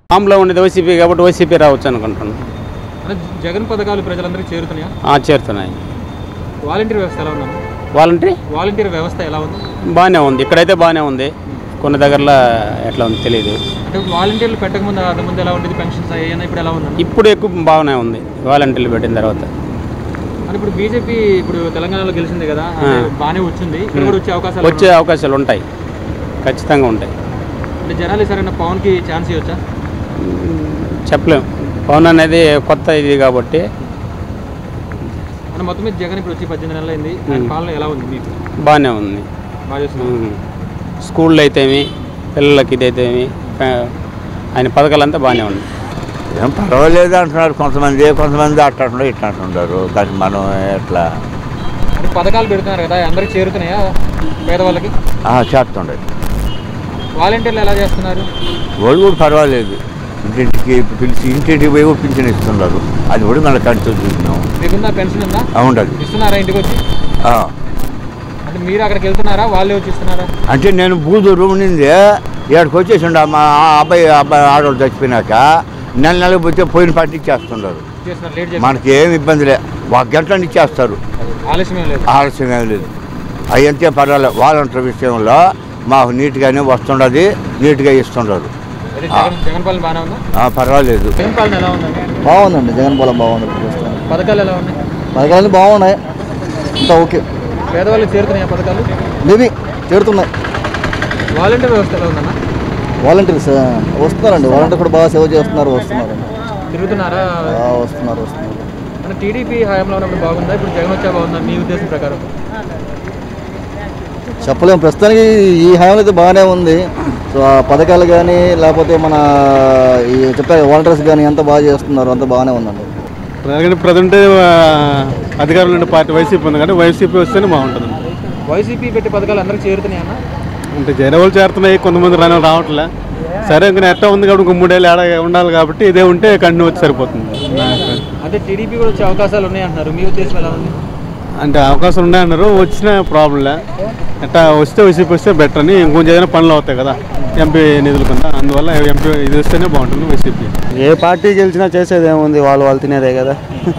ఫామ్లో ఉండేది వైసీపీ కాబట్టి వైసీపీ రావచ్చు అనుకుంటున్నాను అంటే జగన్ పథకాలు ప్రజలందరికీ చేరుతున్నాయా ఆ, చేరుతున్నాయి వాలంటీర్ వ్యవస్థ ఎలా ఉందన్న వాలంటరీ వాలంటీర్ వ్యవస్థ ఎలా ఉంది బాగానే ఉంది ఇక్కడైతే బాగానే ఉంది కొన్ని దగ్గరలో ఎట్లా ఉంది తెలియదు అంటే వాలంటీర్లు పెట్టకముందు ముందు ఎలా ఉండేది పెన్షన్స్ అయ్యాయి ఇప్పుడు ఎలా ఉందన్న ఇప్పుడు ఎక్కువ బాగానే ఉంది వాలంటీర్లు పెట్టిన తర్వాత అంటే ఇప్పుడు బీజేపీ ఇప్పుడు తెలంగాణలో గెలిచింది కదా అంటే బాగానే వచ్చింది ఇక్కడ కూడా వచ్చే అవకాశాలు వచ్చే అవకాశాలు ఉంటాయి ఖచ్చితంగా ఉంటాయి అంటే జనాలు సరైన పవన్ కి ఛాన్స్ ఇవ్వచ్చా చెప్పలేం పవన్ అనేది కొత్త ఇది కాబట్టి అంటే మొత్తం మీద జగన్ ఇప్పుడు వచ్చి పద్దెనిమిది నెలలు అయింది ఆయన పాలన ఎలా ఉంది మీకు బాగానే ఉంది బాగా చేస్తున్నారు ఉమ్. స్కూల్లో అయితేమి పిల్లలకి ఇదైతేమి ఆ, ఆయన పథకాలంతా బాగానే ఉంది ఏం పర్వాలేదు అంటున్నారు కొంతమంది కొంతమంది అట్లా అంటున్నారు ఇట్లా అంటున్నారు దానికి మనం ఎట్లా అంటే పథకాలు పెడుతున్నారు కదా అందరికి చేరుతున్నాయా పేదవాళ్ళకి ఆ, చేస్తుండే వాలంటీర్లు ఎలా చేస్తున్నారు వాళ్ళు కూడా పర్వాలేదు ఇంటింటికి పిలిచి ఇంటింటికి పోయి కూడా పింఛన్ ఇస్తున్నారు అది కూడా మన కంటితో చూసినాం మీకుందా పెన్షన్ ఉందా ఉండదు ఇస్తున్నారా ఇంటికి వచ్చి ఆ. అంటే మీరు అక్కడికి వెళ్తున్నారా వాళ్ళే వచ్చి ఇస్తున్నారా అంటే నేను బూదూరు ఉండింది ఇక్కడికి వచ్చేసిండు మా ఆ అబ్బాయి అబ్బాయి ఆడవాళ్ళు చచ్చిపోయినాక నెల నెలకు పోతే పోయిన పార్టీ ఇచ్చేస్తున్నారు చేస్తున్నారు లేట్ చేస్తున్నారు మనకి ఏమి ఇబ్బంది లే ఒక గంటలు ఇచ్చేస్తారు ఆలస్యం ఏం లేదు ఆలస్యం ఏమి లేదు అవి అంతే పర్వాలేదు వాలంటీర్ విషయంలో మాకు నీట్గానే వస్తుండదు నీట్గా ఇస్తుండరు అదే జగన్ జగన్ పాలన బాగానే ఉందా ఆ, పర్వాలేదు జగన్ పాలన ఎలా ఉందండి బాగుందండి జగన్ పాలన బాగుంది ప్రస్తుతం పథకాలు ఎలా ఉన్నాయి పథకాలు బాగున్నాయి అంతా ఓకే పేదవాళ్ళకి చేరుతున్నాయా పథకాలు మేబీ చేరుతున్నాయి వాలంటీర్ వ్యవస్థ ఎలా ఉందన్న వాలంటీర్స్ వస్తున్నారండి వాలంటీర్ కూడా బాగా సేవ చేస్తున్నారు వస్తున్నారు తిరుగుతున్నారా ఆ, వస్తున్నారు వస్తున్నారు అంటే టీడీపీ హయాంలో ఉన్నప్పుడు బాగుందా ఇప్పుడు జగన్ వచ్చా బాగుందా మీ ఉద్దేశం ప్రకారం చెప్పలేము ప్రస్తుతానికి ఈ హయాంలో అయితే బాగానే ఉంది సో ఆ పథకాలు కానీ లేకపోతే మన ఈ చెప్పే వాలంటీర్స్ కానీ ఎంత బాగా చేస్తున్నారు అంత బాగానే ఉందండి ఎందుకంటే ప్రజెంట్ అధికారంలో ఉండే పార్టీ వైసీపీ ఉంది కానీ వైసీపీ వస్తేనే బాగుంటుంది వైసీపీ పెట్టి పథకాలు అందరికి చేరుతున్నాయన్న అంటే జైన వాళ్ళు చేరుతున్నాయి కొంతమంది రాని రావట్లే సరే ఇంకా ఎట్టా ఉంది కాబట్టి ఇంకో మూడేళ్ళు ఏడా ఉండాలి కాబట్టి ఇదే ఉంటే కంటిన్యూ వచ్చి సరిపోతుంది అంటే టీడీపీ కూడా వచ్చే అవకాశాలు ఉన్నాయి అంటున్నారు మీ ఉద్దేశం ఎలా ఉంది అంటే అవకాశం ఉన్నాయన్నారు వచ్చిన ప్రాబ్లంలే ఎట్టా వస్తే వైసీపీ వస్తే బెటర్ అని ఇంకొంచెం ఏదైనా పనులు అవుతాయి కదా ఎంపీ నిధుల కింద అందువల్ల ఎంపీ ఇది వస్తేనే బాగుంటుంది వైసీపీ ఏ పార్టీ గెలిచినా చేసేది ఏముంది వాళ్ళు వాళ్ళు తినేదే కదా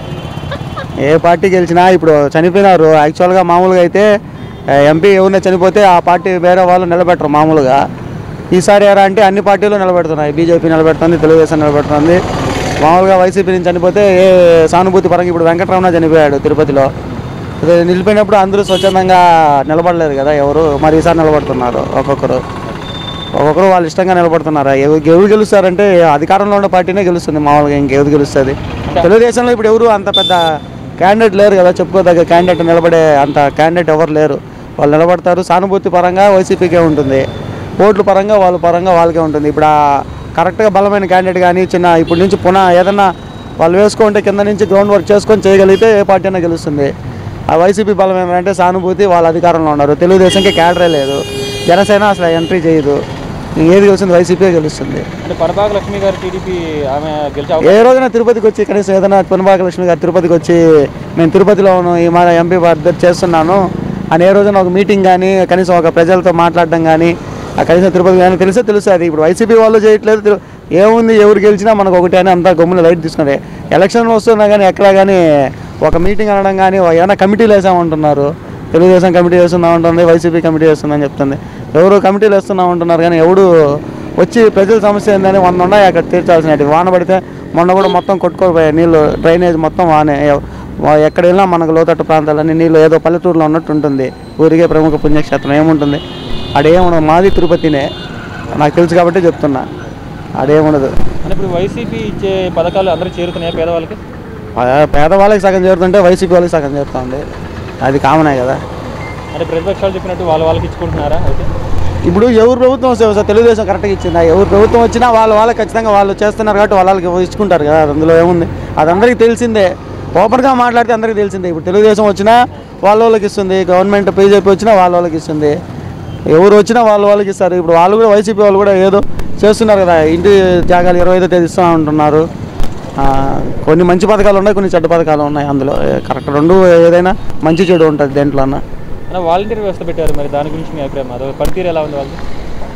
ఏ పార్టీ గెలిచినా ఇప్పుడు చనిపోయినారు యాక్చువల్గా మామూలుగా అయితే ఎంపీ ఎవరిని చనిపోతే ఆ పార్టీ వేరే వాళ్ళు నిలబెట్టరు మామూలుగా ఈసారి ఎలా అంటే అన్ని పార్టీలు నిలబెడుతున్నాయి బీజేపీ నిలబెడుతుంది తెలుగుదేశం నిలబెడుతుంది మామూలుగా వైసీపీ నుంచి చనిపోతే ఏ సానుభూతి పరంగా ఇప్పుడు వెంకటరమణ చనిపోయాడు తిరుపతిలో అదే నిలిపోయినప్పుడు అందరూ స్వచ్ఛందంగా నిలబడలేదు కదా ఎవరు మరి ఈసారి నిలబడుతున్నారు ఒక్కొక్కరు ఒక్కొక్కరు వాళ్ళు ఇష్టంగా నిలబడుతున్నారు ఎవరు ఎవరు గెలుస్తారంటే అధికారంలో ఉన్న పార్టీనే గెలుస్తుంది మామూలుగా ఇంకెవరు గెలుస్తుంది తెలుగుదేశంలో ఇప్పుడు ఎవరు అంత పెద్ద క్యాండిడేట్ లేరు కదా చెప్పుకోదగ్గ క్యాండిడేట్ నిలబడే అంత క్యాండిడేట్ ఎవరు లేరు వాళ్ళు నిలబడతారు సానుభూతి పరంగా వైసీపీకే ఉంటుంది ఓట్ల పరంగా వాళ్ళ పరంగా వాళ్ళకే ఉంటుంది ఇప్పుడు ఆ కరెక్ట్గా బలమైన క్యాండిడేట్ కానీ చిన్న ఇప్పటి నుంచి పునః ఏదన్నా వాళ్ళు వేసుకుంటే కింద నుంచి గ్రౌండ్ వర్క్ చేసుకొని చేయగలిగితే ఏ పార్టీ అయినా గెలుస్తుంది ఆ వైసీపీ బలం ఏమంటే సానుభూతి వాళ్ళ అధికారంలో ఉన్నారు తెలుగుదేశంకి క్యాడరే లేదు జనసేన అసలు ఎంట్రీ చేయదు ఏది గెలుస్తుంది వైసీపీ గెలుస్తుంది అంటే పరభాగ లక్ష్మి గారు టీడీపీ ఆమె గెలిచే ఏ రోజున తిరుపతికి వచ్చి కనీసం ఏదైనా పొనబాక లక్ష్మి గారు తిరుపతికి వచ్చి నేను తిరుపతిలో ఉన్నాను ఈ మా ఎంపీ అభ్యర్థి చేస్తున్నాను అని ఏ రోజున ఒక మీటింగ్ కానీ కనీసం ఒక ప్రజలతో మాట్లాడడం కానీ ఆ కనీసం తిరుపతి కానీ తెలిసే తెలుస్తుంది ఇప్పుడు వైసీపీ వాళ్ళు చేయట్లేదు తిరు- ఏముంది ఎవరు గెలిచినా మనకు ఒకటి అని అంతా గమ్మున లైట్ తీసుకునే ఎలక్షన్లు వస్తున్నా కానీ ఎక్కడా కానీ ఒక మీటింగ్ అనడం కానీ ఏమైనా కమిటీలు వేసామంటున్నారు తెలుగుదేశం కమిటీ వేస్తున్నాం ఉంటుంది వైసీపీ కమిటీ వేస్తుందని చెప్తుంది ఎవరు కమిటీలు వేస్తున్నాం అంటున్నారు కానీ ఎవడు వచ్చి ప్రజల సమస్య ఏందని వంద ఉన్నాయి అక్కడ తీర్చాల్సినవి వాన పడితే మొన్న కూడా మొత్తం కొట్టుకోపోయాయి నీళ్ళు డ్రైనేజ్ మొత్తం వానే వా- ఎక్కడ వెళ్ళినా మనకు లోతట్టు ప్రాంతాలన్నీ నీళ్ళు ఏదో పల్లెటూరులో ఉన్నట్టు ఉంటుంది ఊరికే ప్రముఖ పుణ్యక్షేత్రం ఏముంటుంది ఆడేముండదు మాది తిరుపతినే నాకు తెలుసు కాబట్టి చెప్తున్నా ఆడేముండదు అంటే ఇప్పుడు వైసీపీ ఇచ్చే పథకాలు అందరికి చేరుతున్నాయా పేదవాళ్ళకి పే- పేదవాళ్ళకి సగం చేరుతుంటే వైసీపీ వాళ్ళకి సగం చేరుతుంది అది కామనే కదా అంటే ప్రతిపక్షాలు చెప్పినట్టు వాళ్ళ వాళ్ళకి ఇచ్చుకుంటున్నారా అయితే ఇప్పుడు ఎవరు ప్రభుత్వం వస్తే సార్ తెలుగుదేశం కరెక్ట్గా ఇచ్చిందా ఎవరు ప్రభుత్వం వచ్చినా వాళ్ళు వాళ్ళకి ఖచ్చితంగా వాళ్ళు చేస్తున్నారు కాబట్టి వాళ్ళకి ఇచ్చుకుంటారు కదా అందులో ఏముంది అది అందరికీ తెలిసిందే ఓపెన్గా మాట్లాడితే అందరికీ తెలిసిందే ఇప్పుడు తెలుగుదేశం వచ్చినా వాళ్ళ వాళ్ళకి ఇస్తుంది గవర్నమెంట్ బీజేపీ వచ్చినా వాళ్ళ వాళ్ళకి ఇస్తుంది ఎవరు వచ్చినా వాళ్ళ వాళ్ళకి ఇస్తారు ఇప్పుడు వాళ్ళు కూడా వైసీపీ వాళ్ళు కూడా ఏదో చేస్తున్నారు కదా ఇంటి జాగాలు ఇరవై ఐదో తేదీ ఇస్తూ ఉంటున్నారు ఆ, కొన్ని మంచి పథకాలు ఉన్నాయి కొన్ని చెడ్డ పథకాలు ఉన్నాయి అందులో కరెక్ట్ రెండు ఏదైనా మంచి చెడు ఉంటుంది దేంట్లో అన్న అంటే వాలంటీర్ వ్యవస్థ పెట్టారు మరి దాని గురించి మీ అభిప్రాయం అదో పనితీరు ఎలా ఉంది వాళ్ళు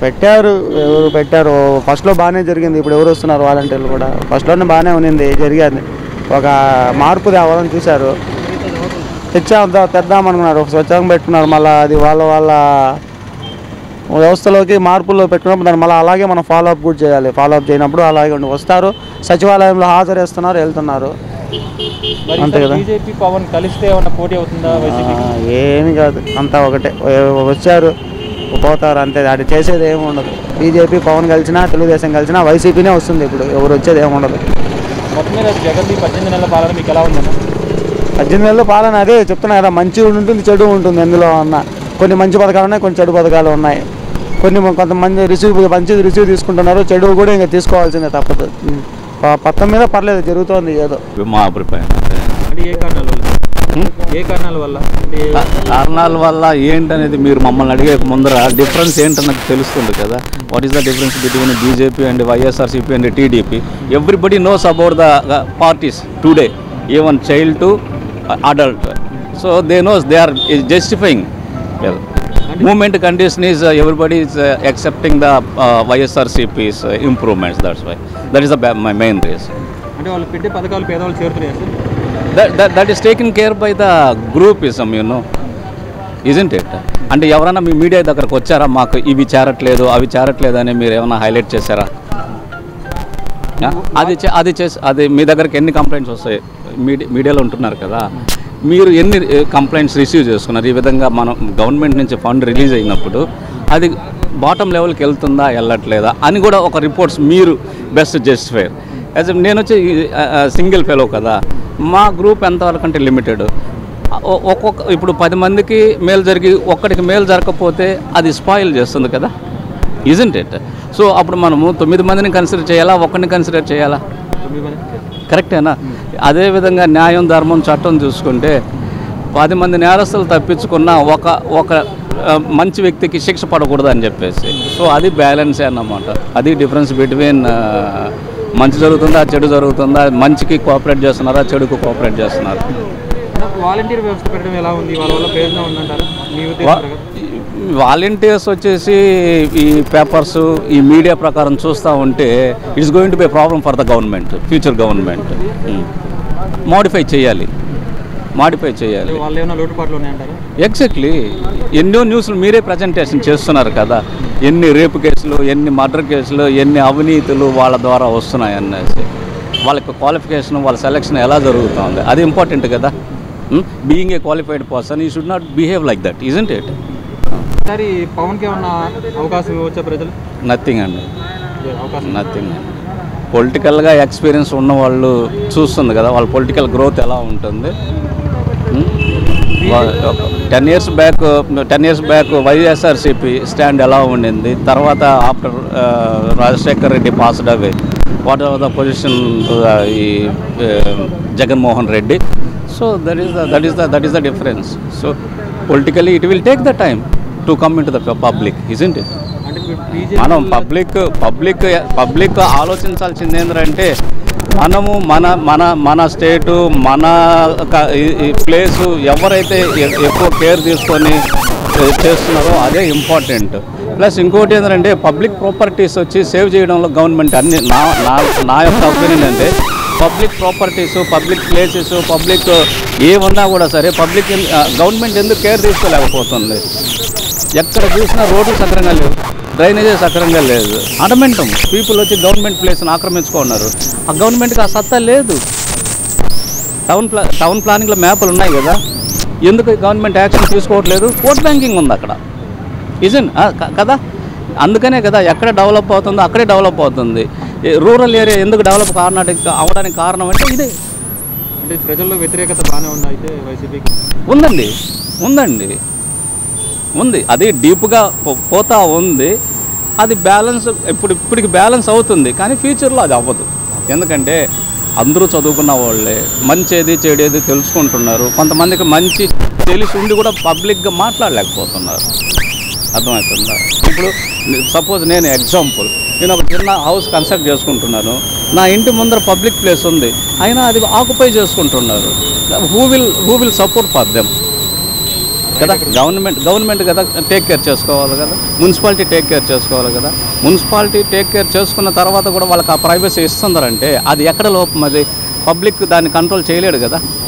పెట్టారు ఎవరు పెట్టారు ఫస్ట్లో బాగానే జరిగింది ఇప్పుడు ఎవరు వస్తున్నారు వాలంటీర్లు కూడా ఫస్ట్లోనే బాగానే ఉన్నింది జరిగింది ఒక మార్పు తేవాలని చూశారు తెచ్చాం తెద్దాం అనుకున్నారు ఒక స్వచ్ఛంగా పెట్టుకున్నారు మళ్ళీ అది వాళ్ళ వాళ్ళ వ్యవస్థలోకి మార్పుల్లో పెట్టుకున్నప్పుడు దాన్ని మళ్ళీ అలాగే మనం ఫాలో అప్ కూడా చేయాలి ఫాలో అప్ చేయనప్పుడు అలాగే ఉండి వస్తారు సచివాలయంలో హాజరేస్తున్నారు వెళ్తున్నారు అంతే కదా. బీజేపీ పవన్ కలిస్తే ఏమన్నా పోటీ అవుతుందా వైసీపీకి ఆ, ఏమీ కాదు అంతా ఒకటే ఏ- వచ్చారు పోతారు అంతే అది చేసేది ఏమి ఉండదు బీజేపీ పవన్ కలిసినా తెలుగుదేశం కలిసినా వైసీపీనే వస్తుంది ఇప్పుడు ఎవరు వచ్చేది ఏమి ఉండదు మొత్తం మీద జగన్ పద్దెనిమిది నెలల పాలన మీకు ఎలా ఉందన్న పద్దెనిమిది నెలల పాలన అదే చెప్తున్నా కదా మంచి ఉంటుంది చెడు ఉంటుంది ఎందులో అన్న కొన్ని మంచి పథకాలు ఉన్నాయి కొన్ని చెడు పథకాలు ఉన్నాయి కొన్ని మ- కొంతమంది రిసీవ్ మంచిది రిసీవ్ తీసుకుంటున్నారు చెడు కూడా ఇంకా తీసుకోవాల్సిందే తప్పదు ప- పత్తం మీద పర్లేదు జరుగుతోంది ఏదో మా అభిప్రాయం అంటే ఏ కారణాల వల్ల ఏ కారణాల వల్ల అంటే కారణాల వల్ల ఏంటనేది మీరు మమ్మల్ని అడిగే ముందర డిఫరెన్స్ ఏంటన్నది తెలుస్తుంది కదా what is the difference between BJP and YSRCP and TDP everybody knows about the parties today even child to adult so they knows they are justifying moment condition is everybody is accepting the uh, YSRCP's improvements that's why that is the my main reason అంటే వాళ్ళు పెట్టే పథకాలు పేదవాళ్ళు చేరుతున్నాయి sir that, that, that is taken care by the groupism, you know. Isn't it? అంటే ఎవరైనా మీ media దగ్గరకు వచ్చారా మాకు ఇవి చేరట్లేదు అవి చేరట్లేదు అని మీరు ఏమైనా హైలైట్ చేశారా ఆ? అది చే- అది చేసి అది మీ దగ్గరికి ఎన్ని కంప్లైంట్స్ వస్తాయి మీడియా మీడియాలో ఉంటున్నారు కదా మీరు ఎన్ని కంప్లైంట్స్ రిసీవ్ చేసుకున్నారు ఈ విధంగా మనం గవర్నమెంట్ నుంచి ఫండ్ రిలీజ్ అయినప్పుడు అది బాటమ్ లెవెల్కి వెళ్తుందా వెళ్ళట్లేదా అని కూడా ఒక రిపోర్ట్స్ మీరు బెస్ట్ జస్టిఫైర్ యాజ్ నేను వచ్చి సింగిల్ ఫెలో కదా మా గ్రూప్ ఎంతవరకు అంటే లిమిటెడ్ ఒక్కొక్క ఇప్పుడు పది మందికి మేలు జరిగి ఒక్కడికి మేలు జరగకపోతే అది స్పాయిల్ చేస్తుంది కదా ఇజంట్ ఇట్ సో అప్పుడు మనము తొమ్మిది మందిని కన్సిడర్ చేయాలా ఒక్కడిని కన్సిడర్ చేయాలా తొమ్మిది మంది కరెక్టేనా అదేవిధంగా న్యాయం ధర్మం చట్టం చూసుకుంటే పది మంది నేరస్తులు తప్పించుకున్న ఒక ఒక ఆ, మంచి వ్యక్తికి శిక్ష పడకూడదు అని చెప్పేసి సో అది బ్యాలెన్సే అన్నమాట అది డిఫరెన్స్ బిట్వీన్ మంచి జరుగుతుందా చెడు జరుగుతుందా మంచికి కోఆపరేట్ చేస్తున్నారా చెడుకు కోఆపరేట్ చేస్తున్నారు వాలంటీర్ వ్యవస్థ పెట్టడం ఎలా ఉంది వాళ్ళ వల్ల ప్రయోజనం ఉందంటారా మీ ఉద్దేశం ప్రకారం? వాలంటీర్స్ వచ్చేసి ఈ పేపర్స్ ఈ మీడియా ప్రకారం చూస్తూ ఉంటే it's going to be problem for the government future government modify చేయాలి మాడిఫై చేయాలి వాళ్ళు ఏమైనా లోటుపాట్లు ఉన్నాయంటారా ఎగ్జాక్ట్లీ ఎన్నో న్యూస్లు మీరే ప్రజెంటేషన్ చేస్తున్నారు కదా ఎన్ని రేపు కేసులు ఎన్ని మర్డర్ కేసులు ఎన్ని అవినీతులు వాళ్ళ ద్వారా వస్తున్నాయి అనేసి వాళ్ళకి క్వాలిఫికేషన్ వాళ్ళ సెలెక్షన్ ఎలా జరుగుతుంది అది ఇంపార్టెంట్ కదా being a qualified person he should not behave like that isn't it ఈసారి పవన్కి ఏమన్నా అవకాశం ఇవ్వచ్చా ప్రజలు నథింగ్ అండి లేదు, అవకాశం నథింగ్ పొలిటికల్గా ఎక్స్పీరియన్స్ ఉన్న వాళ్ళు చూస్తుంది కదా వాళ్ళ పొలిటికల్ గ్రోత్ ఎలా ఉంటుంది ten years back ten years back YSRCP stand ఎలా ఉండింది తర్వాత after Rajasekhar Reddy passed away what are the position ఈ uh, Jaganmohan Reddy so that is the that is the that is the difference so politically it will take the time to come in to the public isn't it అంటే ఇప్పుడు BJP మనం public public public ఆలోచించాల్సింది ఏంటంటే మనము మన మన మన స్టేటు మన క- ఈ- ఈ ప్లేసు ఎవరైతే ఎ- ఎక్కువ కేర్ తీసుకొని ఏ, చేస్తున్నారో అదే ఇంపార్టెంట్ ప్లస్ ఇంకోటి ఏంటంటే పబ్లిక్ ప్రాపర్టీస్ వచ్చి సేవ్ చేయడంలో గవర్నమెంట్ అన్ని నా నా నా యొక్క ఒపీనియన్ అంటే public properties public places public ఏమన్నా కూడా సరే పబ్లిక్ గవర్నమెంట్ ఎందుకు కేర్ తీసుకోలేకపోతుంది ఎక్కడ చూసినా రోడ్లు సక్రంగా లేవు డ్రైనేజెస్ సక్రంగా లేదు అడమెంటం పీపుల్ వచ్చి గవర్నమెంట్ ప్లేస్ని ఆక్రమించుకున్నారు ఆ గవర్నమెంట్కి ఆ సత్తా లేదు టౌన్ ప్లా టౌన్ ప్లానింగ్లో మ్యాప్లు ఉన్నాయి కదా ఎందుకు గవర్నమెంట్ యాక్షన్ తీసుకోవట్లేదు ఓట్ బ్యాంకింగ్ ఉంది అక్కడ ఇజన్ కదా అందుకనే కదా ఎక్కడ డెవలప్ అవుతుందో అక్కడే డెవలప్ అవుతుంది రూరల్ ఏరియా ఎందుకు డెవలప్ కారణానికి అవడానికి కారణం అంటే ఇదే అంటే ప్రజల్లో వ్యతిరేకత బాగానే ఉంది అయితే వైసీపీకి ఉందండి ఉందండి ఉంది అది డీప్గా పో- పోతా ఉంది అది బ్యాలెన్స్ ఇప్పుడు ఇప్పటికి బ్యాలెన్స్ అవుతుంది కానీ ఫ్యూచర్లో అది అవ్వదు ఎందుకంటే అందరూ చదువుకున్న వాళ్ళే మంచేది చెడేది తెలుసుకుంటున్నారు కొంతమందికి మంచి తెలిసి ఉండి కూడా పబ్లిక్గా మాట్లాడలేకపోతున్నారు అర్థమవుతుందా ఇప్పుడు సపోజ్ నేను ఎగ్జాంపుల్ నేను ఒక చిన్న హౌస్ కన్స్ట్రక్ట్ చేసుకుంటున్నాను నా ఇంటి ముందర పబ్లిక్ ప్లేస్ ఉంది అయినా అది ఆక్యుపై చేసుకుంటున్నారు who will who will support for them కదా గవర్నమెంట్ గవర్నమెంట్ కదా టేక్ కేర్ చేసుకోవాలి కదా మున్సిపాలిటీ టేక్ కేర్ చేసుకోవాలి కదా మున్సిపాలిటీ టేక్ కేర్ చేసుకున్న తర్వాత కూడా వాళ్ళకి ఆ ప్రైవసీ ఇస్తున్నారంటే అది ఎక్కడ లోపం అది పబ్లిక్ దాన్ని కంట్రోల్ చేయలేడు కదా